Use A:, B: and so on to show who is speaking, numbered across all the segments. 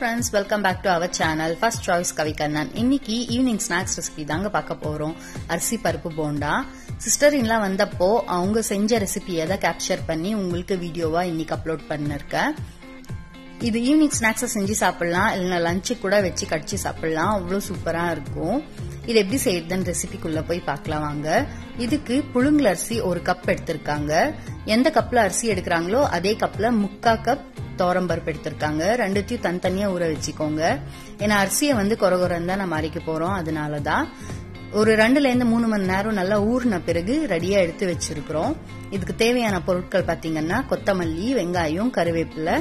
A: friends welcome back to our channel first choice Kavikannan இன்னைக்கு evening snacks recipe தாங்க பார்க்க போறோம் அரிசி பருப்பு போண்டா சிஸ்டர் இன்லாம் வந்தப்போ அவங்க செஞ்ச ரெசிபியை தான் கேப்சர் பண்ணி உங்களுக்கு வீடியோவா இன்னைக்கு அப்லோட் பண்ணிருக்கேன் இது ஈவினிங் ஸ்நாக்ஸை செஞ்சு சாப்பிடலாம் இல்லைன்னா லஞ்சு கூட வச்சு கடிச்சு சாப்பிடலாம் அவ்வளோ சூப்பரா இருக்கும் இது எப்படி செய்யறதுன்னு ரெசிபிக்குள்ள போய் பார்க்கலாம் வாங்க இதுக்கு புழுங்கல் அரிசி ஒரு கப் எடுத்திருக்காங்க எந்த கப்ல அரிசி எடுக்கிறாங்களோ அதே கப்ல முக்கா கப் தோரம்பருப்பு எடுத்திருக்காங்க ரெண்டுத்தையும் தனித்தனியா ஊற வச்சுக்கோங்க ஏன்னா அரிசியை வந்து கொரகொரன்னு தான் நம்ம அரைக்க போறோம் அதனாலதான் ஒரு ரெண்டுல இருந்து மூணு மணி நேரம் நல்லா ஊறின பிறகு ரெடியா எடுத்து வச்சிருக்கிறோம் இதுக்கு தேவையான பொருட்கள் பாத்தீங்கன்னா கொத்தமல்லி வெங்காயம் கருவேப்பிலை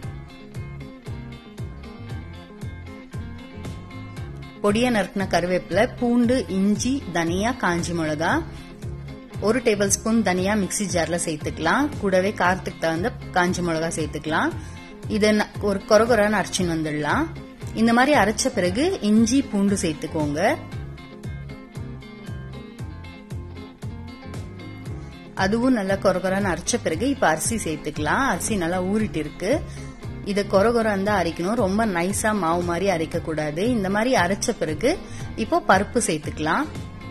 A: பொடிய நறுக்கின கருவேப்பிலை பூண்டு இஞ்சி தனியா காஞ்சி மிளகா ஒரு டேபிள் ஸ்பூன் தனியா மிக்சி ஜார்ல சேர்த்துக்கலாம் கூடவே காரத்துக்கு தகுந்த காஞ்சி மிளகா சேர்த்துக்கலாம் இதை ஒரு கொரகொரான்னு அரைச்சின்னு வந்துடலாம் இந்த மாதிரி அரைச்ச பிறகு இஞ்சி பூண்டு சேர்த்துக்கோங்க அதுவும் நல்லா கொரகொரான்னு அரைச்ச பிறகு இப்ப அரிசி சேர்த்துக்கலாம் அரிசி நல்லா ஊறிட்டு இருக்கு இதை கொரகொரம் தான் அரைக்கணும் ரொம்ப நைஸா மாவு மாதிரி அரைக்க கூடாது இந்த மாதிரி அரைச்ச பிறகு இப்போ பருப்பு சேர்த்துக்கலாம்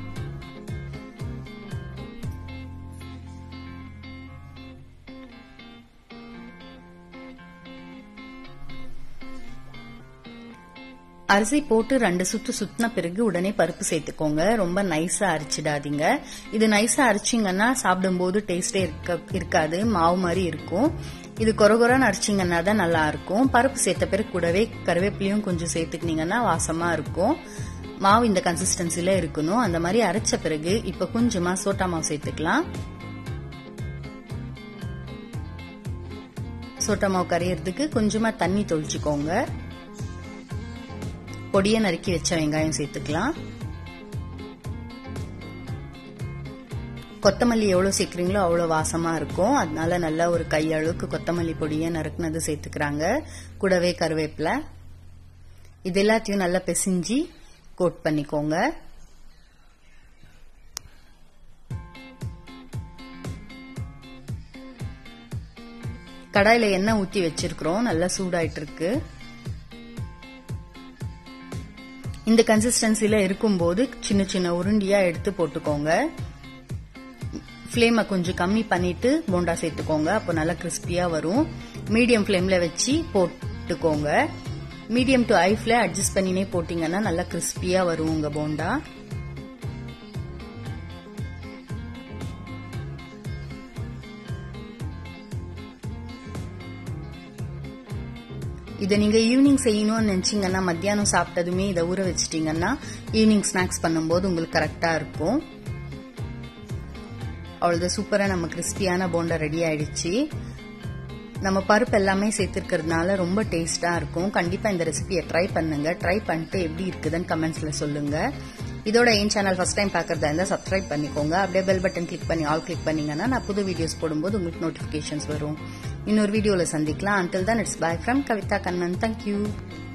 A: அரிசி போட்டு ரெண்டு சுத்து சுத்தின பிறகு உடனே பருப்பு சேர்த்துக்கோங்க ரொம்ப நைஸா அரைச்சிடாதீங்க இது நைஸா அரைச்சிங்கன்னா சாப்பிடும்போது டேஸ்டே இருக்க இருக்காது மாவு மாதிரி இருக்கும் இது கொரகொரன்னு அரைச்சிங்கன்னா தான் நல்லா இருக்கும் பருப்பு சேர்த்த பிறகு கூடவே கருவேப்பிலையும் கொஞ்சம் சேர்த்துக்கினீங்கன்னா வாசமா இருக்கும் மாவு இந்த கன்சிஸ்டன்சில இருக்கணும் அந்த மாதிரி அரைச்ச பிறகு இப்ப கொஞ்சமா சோட்டா மாவு சேர்த்துக்கலாம் சோட்டா மாவு கரையிறதுக்கு கொஞ்சமா தண்ணி தொளிச்சுக்கோங்க பொடியை நறுக்கி வச்ச வெங்காயம் சேர்த்துக்கலாம் கொத்தமல்லி எவ்வளவு சேர்க்குறீங்களோ அவ்வளோ வாசமா இருக்கும் அதனால நல்லா ஒரு கையளவுக்கு கொத்தமல்லி பொடியை நறுக்குனது சேர்த்துக்கிறாங்க கூடவே கருவேப்பிலை இது எல்லாத்தையும் நல்லா பிசிஞ்சு கோட் பண்ணிக்கோங்க கடாயில எண்ணெய் ஊத்தி வச்சிருக்கிறோம் நல்லா சூடாயிட்டு இருக்கு இந்த கன்சிஸ்டன்சில இருக்கும்போது சின்ன சின்ன உருண்டியா எடுத்து போட்டுக்கோங்க ஃப்ளேமை கொஞ்சம் கம்மி பண்ணிட்டு போண்டா சேர்த்துக்கோங்க அப்போ நல்லா கிறிஸ்பியா வரும் மீடியம் ஃப்ளேம்ல வச்சு போட்டுக்கோங்க medium to high flame adjust பண்ணினே போட்டீங்கன்னா நல்லா கிறிஸ்பியா வரும் உங்க போண்டா இதை நீங்க ஈவினிங் செய்யணும்னு நினைச்சீங்கன்னா மத்தியானம் சாப்பிட்டதுமே இதை ஊற வச்சிட்டீங்கன்னா ஈவினிங் ஸ்நாக்ஸ் பண்ணும்போது உங்களுக்கு கரெக்டா இருக்கும் அவ்வளவு சூப்பரா நம்ம கிறிஸ்பியான போண்டா ரெடி ஆயிடுச்சு நம்ம பருப்பு எல்லாமே சேர்த்திருக்கிறதுனால ரொம்ப டேஸ்டா இருக்கும் கண்டிப்பா இந்த ரெசிபியை ட்ரை பண்ணுங்க ட்ரை பண்ணிட்டு எப்படி இருக்குதுன்னு கமெண்ட்ஸ்ல சொல்லுங்க இதோட என் சேனல் ஃபர்ஸ்ட் டைம் பாக்குறதா இருந்தா சப்ஸ்கிரைப் பண்ணிக்கோங்க அப்படியே பெல் பட்டன் கிளிக் பண்ணி ஆல் கிளிக் பண்ணீங்கன்னா நான் புது வீடியோஸ் போடும்போது உங்களுக்கு நோட்டிபிகேஷன்ஸ் வரும் இன்னொரு வீடியோல சந்திக்கலாம் until then it's bye from Kavitha Kannan thank you